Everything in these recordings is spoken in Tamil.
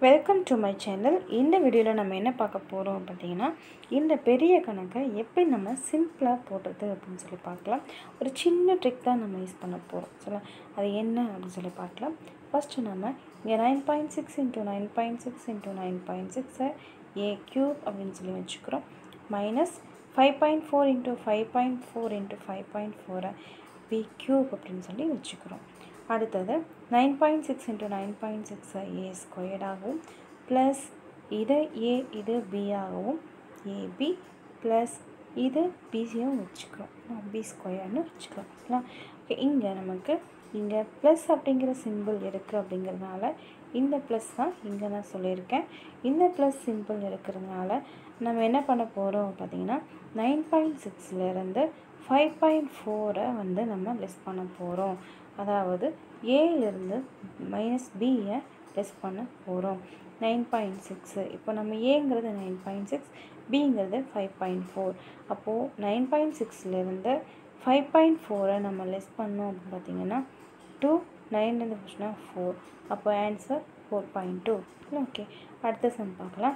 வெல்கம் டு மை சேனல் இந்த வீடியோவில் நம்ம என்ன பார்க்க போகிறோம் பார்த்தீங்கன்னா இந்த பெரிய கணக்கை எப்படி நம்ம சிம்பிளாக போடுறது அப்படின்னு சொல்லி பார்க்கலாம் ஒரு சின்ன ட்ரிக் தான் நம்ம யூஸ் பண்ண போகிறோம் சரிங்களா அது என்ன அப்படின்னு சொல்லி பார்க்கலாம் ஃபஸ்ட்டு நம்ம இங்கே nine point six into nine point six into nine point சிக்ஸை ஏ க்யூப் அப்படின்னு சொல்லி வச்சுக்கிறோம் minus five point four into five point four into five point ஃபோரை பி க்யூப் அப்படின்னு சொல்லி வச்சுக்கிறோம் அடுத்தது nine point six into nine point சிக்ஸை ஏ ஸ்கொயர்டாகவும் ப்ளஸ் இது ஏ இது பி ஆகவும் ஏபி ப்ளஸ் இது பிசியும் வச்சுக்கிறோம் பி ஸ்கொயர்னு வச்சுக்கிறோம் ஓகேங்களா ஓகே இங்கே நமக்கு இங்கே ப்ளஸ் அப்படிங்கிற சிம்பிள் இருக்குது அப்படிங்கிறதுனால இந்த ப்ளஸ் தான் இங்கே நான் சொல்லியிருக்கேன் இந்த ப்ளஸ் சிம்பிள் இருக்கிறதுனால நம்ம என்ன பண்ண போகிறோம் பார்த்தீங்கன்னா நைன் பாயிண்ட் சிக்ஸ்லேருந்து ஃபைவ் பாயிண்ட் ஃபோரை வந்து நம்ம லெஸ் பண்ண போகிறோம் அதாவது ஏலேருந்து மைனஸ் பியை லெஸ் பண்ண போகிறோம் நைன் பாயிண்ட் சிக்ஸு இப்போ நம்ம ஏங்கிறது நைன் பாயிண்ட் சிக்ஸ் பிங்கிறது ஃபைவ் பாயிண்ட் ஃபோர் அப்போது நைன் பாயிண்ட் சிக்ஸ்லேருந்து ஃபைவ் பாயிண்ட் ஃபோரை நம்ம லெஸ் பண்ணோம் அப்படின்னு பார்த்தீங்கன்னா டூ நைன்லேருந்து போச்சுன்னா ஃபோர் அப்போ answer four point two okay அடுத்த சம் பார்க்கலாம்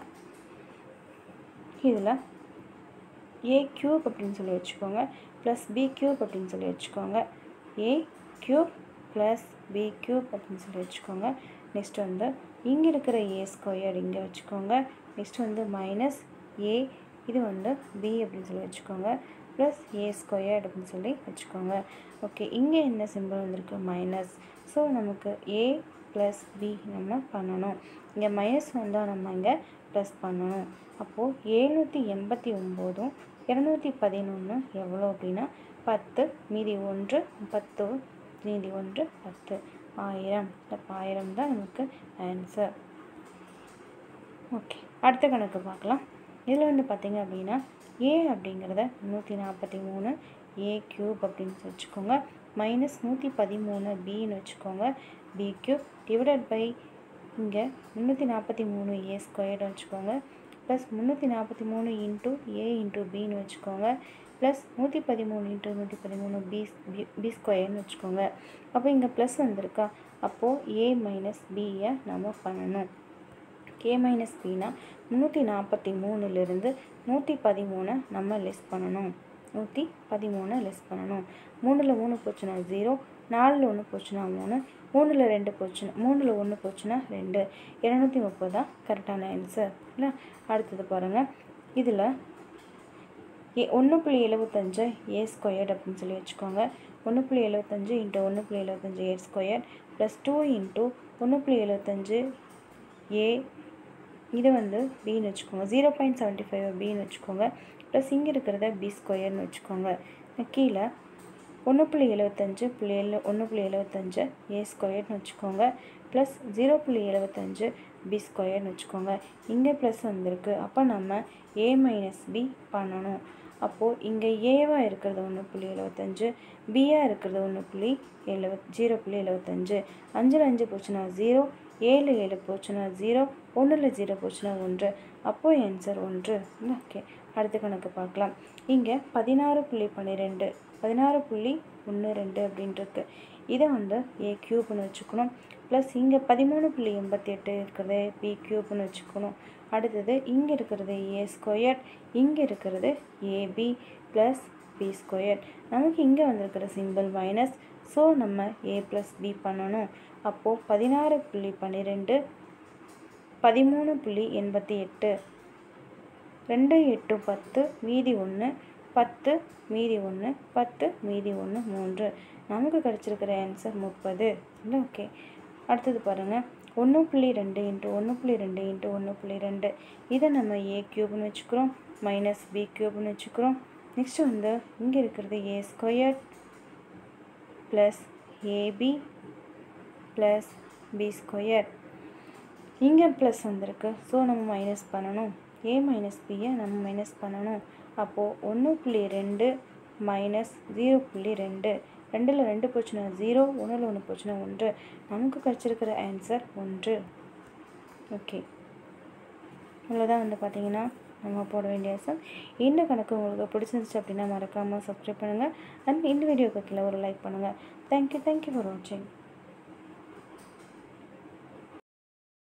இதில் ஏ க்யூப் அப்படின்னு சொல்லி வச்சுக்கோங்க ப்ளஸ் பி க்யூப் அப்படின்னு சொல்லி வச்சுக்கோங்க A cube plus B cube அப்படின்னு சொல்லி வச்சுக்கோங்க நெக்ஸ்ட் வந்து இங்கே இருக்கிற ஏ ஸ்கொயர் இங்கே வச்சுக்கோங்க நெக்ஸ்ட் வந்து மைனஸ் ஏ இது வந்து பி அப்படின்னு சொல்லி வச்சுக்கோங்க ப்ளஸ் ஏ ஸ்கொயர் அப்படின்னு சொல்லி வச்சுக்கோங்க ஓகே இங்கே என்ன சிம்பிள் வந்திருக்கு மைனஸ் ஸோ நமக்கு ஏ ப்ளஸ் பி நம்ம பண்ணணும் இங்கே மைனஸ் வந்தால் நம்ம இங்கே ப்ளஸ் பண்ணணும் அப்போது எழுநூற்றி எண்பத்தி ஒம்போதும் இரநூத்தி பதினொன்று எவ்வளோ அப்படின்னா பத்து மீதி ஒன்று பத்து மீதி ஒன்று பத்து ஆயிரம் அப்போ ஆயிரம் தான் நமக்கு ஆன்சர் ஓகே அடுத்த கணக்கு பார்க்கலாம் இதில் வந்து பார்த்திங்க அப்படின்னா ஏ அப்படிங்கிறத நூற்றி நாற்பத்தி மூணு ஏ க்யூப் அப்படின்னு வச்சுக்கோங்க மைனஸ் நூற்றி பதிமூணு பின்னு வச்சுக்கோங்க பி க்யூப் டிவைடட் பை இங்கே முந்நூற்றி நாற்பத்தி மூணு ஏ ஸ்கொயர்டு வச்சுக்கோங்க ப்ளஸ் முந்நூற்றி நாற்பத்தி மூணு இன்ட்டு ஏ இன்ட்டு பின்னு வச்சுக்கோங்க ப்ளஸ் நூற்றி பதிமூணு இன்ட்டு நூற்றி பதிமூணு பி பி ஸ்கொயர்னு வச்சுக்கோங்க அப்போ இங்கே ப்ளஸ் வந்திருக்கா அப்போது ஏ மைனஸ் பியை நம்ம பண்ணணும் கே மைனஸ் பினா முந்நூற்றி நாற்பத்தி மூணுலேருந்து நூற்றி பதிமூணை நம்ம லெஸ் பண்ணணும் நூற்றி பதிமூணை லெஸ் பண்ணணும் மூணில் மூணு போச்சுன்னா ஜீரோ நாலில் ஒன்று போச்சுன்னா மூணு மூணில் ரெண்டு போச்சுன்னா மூணில் ஒன்று போச்சுன்னா ரெண்டு இரநூத்தி முப்பது தான் கரெக்டான ஆன்சர் இல்லை அடுத்தது பாருங்கள் இதில் ஏ ஒன்று புள்ளி எழுபத்தஞ்சு ஏ ஸ்கொயர்ட் அப்படின்னு சொல்லி வச்சுக்கோங்க ஒன்று புள்ளி எழுபத்தஞ்சு இன்ட்டு ஒன்று புள்ளி எழுபத்தஞ்சு A square plus two into ஒன்று புள்ளி எழுபத்தஞ்சு ஏ இது வந்து பின்னு வச்சுக்கோங்க ஜீரோ பாயிண்ட் செவன்ட்டி ஃபைவ் பின்னு வச்சுக்கோங்க ப்ளஸ் இங்கே இருக்கிறத பி ஸ்கொயர்னு வச்சுக்கோங்க கீழே ஒன்று புள்ளி எழுபத்தஞ்சு புள்ளி எழு ஒன்று புள்ளி எழுபத்தஞ்சு ஏ ஸ்கொயர்னு வச்சுக்கோங்க ப்ளஸ் ஜீரோ புள்ளி எழுபத்தஞ்சு பி ஸ்கொயர்னு வச்சுக்கோங்க இங்கே ப்ளஸ் வந்திருக்கு அப்போ நம்ம ஏ மைனஸ் பி பண்ணணும் அப்போது இங்கே ஏவாக இருக்கிறது ஒன்று புள்ளி எழுபத்தஞ்சு பியாக இருக்கிறது ஒன்று புள்ளி எழுபத் ஜீரோ புள்ளி எழுபத்தஞ்சு அஞ்சில் அஞ்சு போச்சுன்னா ஜீரோ ஏழு ஏழு போச்சுன்னா ஜீரோ ஒன்றில் ஜீரோ போச்சுன்னா ஒன்று அப்போது ஆன்சர் ஒன்று ஓகே அடுத்த கணக்கு பார்க்கலாம் இங்கே பதினாறு புள்ளி பன்னிரெண்டு பதினாறு புள்ளி ஒன்று ரெண்டு அப்படின்ட்டுருக்கு இதை வந்து ஏ க்யூப்னு வச்சுக்கணும் ப்ளஸ் இங்கே பதிமூணு புள்ளி எண்பத்தி எட்டு இருக்கிறது பி க்யூப்னு வச்சுக்கணும் அடுத்தது இங்கே இருக்கிறது ஏ ஸ்கொயர் இங்கே இருக்கிறது ஏபி ப்ளஸ் பி ஸ்கொயர் நமக்கு இங்கே வந்திருக்கிற சிம்பிள் மைனஸ் ஸோ நம்ம ஏ ப்ளஸ் பி பண்ணணும் அப்போது பதினாறு புள்ளி பன்னிரெண்டு பதிமூணு புள்ளி எண்பத்தி எட்டு ரெண்டு எட்டு பத்து மீதி ஒன்று பத்து மீதி ஒன்று பத்து மீதி ஒன்று மூன்று நமக்கு கிடச்சிருக்கிற ஆன்சர் முப்பது இல்லை ஓகே அடுத்தது பாருங்கள் ஒன்று புள்ளி ரெண்டு இன்ட்டு ஒன்று புள்ளி ரெண்டு இன்ட்டு ஒன்று புள்ளி ரெண்டு இதை நம்ம ஏ க்யூப்னு வச்சுக்கிறோம் மைனஸ் பி க்யூப்னு வச்சுக்கிறோம் நெக்ஸ்ட் வந்து இங்கே இருக்கிறது A square plus AB plus B square இங்கே ப்ளஸ் வந்திருக்கு ஸோ நம்ம மைனஸ் பண்ணணும் ஏ மைனஸ் பியை நம்ம மைனஸ் பண்ணணும் அப்போது ஒன்று புள்ளி ரெண்டு மைனஸ் ஜீரோ புள்ளி ரெண்டு ரெண்டில் ரெண்டு போச்சுன்னா ஜீரோ ஒன்றில் ஒன்று போச்சுன்னா ஒன்று நமக்கு கிடச்சிருக்கிற ஆன்சர் ஒன்று ஓகே இவ்வளோதான் வந்து பார்த்தீங்கன்னா நம்ம போட வேண்டிய ஆன்சர் இந்த கணக்கு உங்களுக்கு பிடிச்சிருந்துச்சு அப்படின்னா மறக்காமல் சப்ஸ்கிரைப் பண்ணுங்கள் அண்ட் இந்த வீடியோக்கு கீழே ஒரு லைக் பண்ணுங்கள் தேங்க்யூ தேங்க்யூ ஃபார் வாட்சிங்